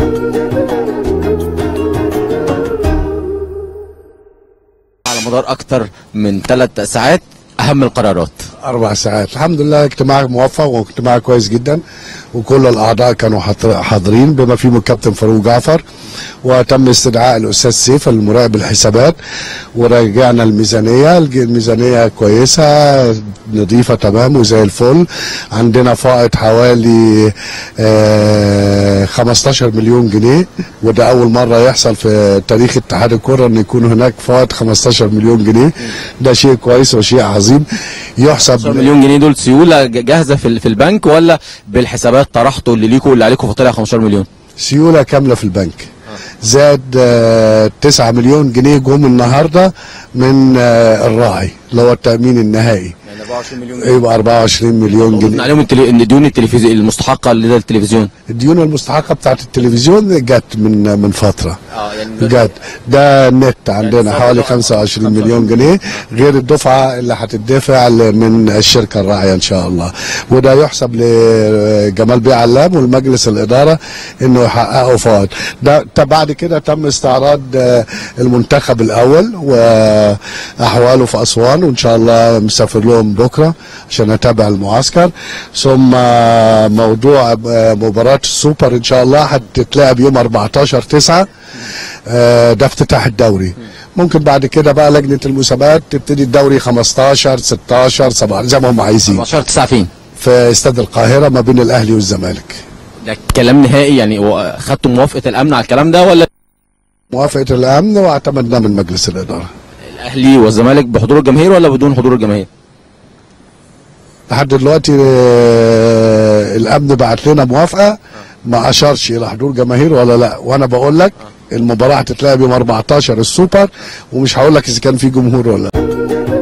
على مدار اكتر من ثلاث ساعات اهم القرارات أربع ساعات الحمد لله اجتماع موفق واجتماع كويس جدا وكل الأعضاء كانوا حاضر- حاضرين بما فيهم الكابتن فاروق جعفر وتم استدعاء الأستاذ سيف المراقب الحسابات وراجعنا الميزانية الج- الميزانية كويسة نظيفة تمام وزي الفل عندنا فائض حوالي آه 15 مليون جنيه وده أول مرة يحصل في تاريخ اتحاد الكرة أن يكون هناك فائض 15 مليون جنيه ده شيء كويس وشيء عظيم يحسب 10 مليون جنيه دول سيوله ج- جاهزه في ال- في البنك ولا بالحسابات طرحتوا اللي ليكوا واللي عليكم فطلع 15 مليون سيوله كامله في البنك زاد آه 9 مليون جنيه جم النهارده من آه الراعي اللي هو التامين النهائي يعني 24 مليون يبقى 24 مليون من جنيه عليهم التلي... إن ديون التلفزيون المستحقه لدى التلفزيون الديون المستحقه بتاعت التلفزيون جت من من فتره اه يعني جت ده النت عندنا يعني حوالي صار 25 مليون جنيه غير الدفعه اللي هتدفع ل- من الشركه الراعيه ان شاء الله وده يحسب لجمال بيه علام والمجلس الاداره انه يحققوا فوائد ده ده بعد كده تم استعراض آه، المنتخب الاول واحواله في اسوان وان شاء الله مسافر لهم بكره عشان اتابع المعسكر ثم موضوع آه، مباراه السوبر ان شاء الله هتتلعب يوم 14 9 آه، ده افتتاح الدوري ممكن بعد كده بقى لجنه المسابقات تبتدي الدوري 15 16 17 زي ما هم عايزين 14 9 فين في استاد القاهره ما بين الاهلي والزمالك ده كلام نهائي يعني هو خدتوا موافقه الامن على الكلام ده ولا موافقه الامن واعتمدناه من مجلس الاداره الاهلي والزمالك بحضور الجماهير ولا بدون حضور الجماهير لحد دلوقتي آه، الامن بعت لنا موافقه ما اشارش الى حضور جماهير ولا لا وانا بقول لك المباراه هتتلعب يوم 14 السوبر ومش هقول لك اذا كان في جمهور ولا لا